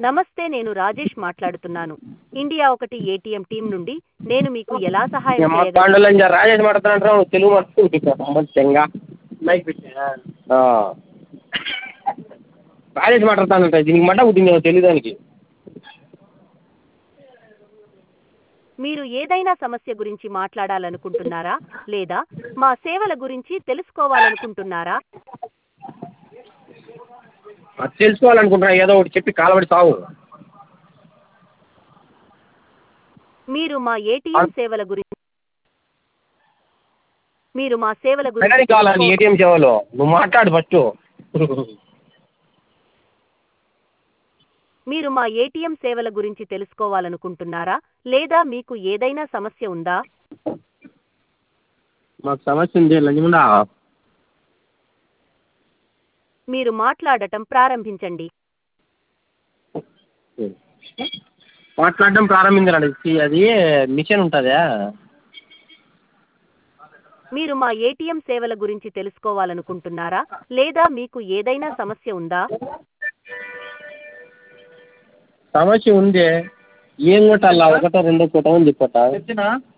నమస్తే నేను రాజేష్ మాట్లాడుతున్నాను ఇండియా ఒకటి ఏటీఎం టీం నుండి నేను మీకు ఎలా సహాయం ನಮ್ಮ చేయగలను ಪಾಂಡಲಂಜ ರಾಜೇಶ್ ಮಾಡ್ತಾನೆ తెలుగు మాట్లాడుతుంది తెంగా మైక్ రాజేష్ మాట్లాడతానంట దీనికి మంట పుట్టింది తెలుగు దానికి మీరు ఏదైనా సమస్య గురించి మాట్లాడాలనుకుంటున్నారా లేదా మా సేవల గురించి తెలుసుకోవాలనుకుంటున్నారా అది తెలుసుకోవాలనుకుంటున్నా ఏదో ఒకటి చెప్పి కాలబడి సావు మీరు మా ఏటీఎం సేవల గురించి మీరు మా సేవల గురించి మెకానిక్ కావాలని తెలుసుకో- ఏటీఎం సేవలో నువ్వు మాట్లాడు ఫస్ట్ మీరు మా ఏటీఎం సేవల గురించి తెలుసుకోవాలనుకుంటున్నారా లేదా మీకు ఏదైనా సమస్య ఉందా మాకు సమస్య ఉంది లంజముండా మీరు మాట్లాడటం ప్రారంభించండి మాట్లాడడం ప్రారంభించాలండి అది మిషన్ ఉంటుందా మీరు మా ఏటీఎం సేవల గురించి తెలుసుకోవాలనుకుంటున్నారా లేదా మీకు ఏదైనా సమస్య ఉందా సమస్య ఉంది ఏం కొట్టాలా ఒకటో రెండో కొట్టమని చెప్పట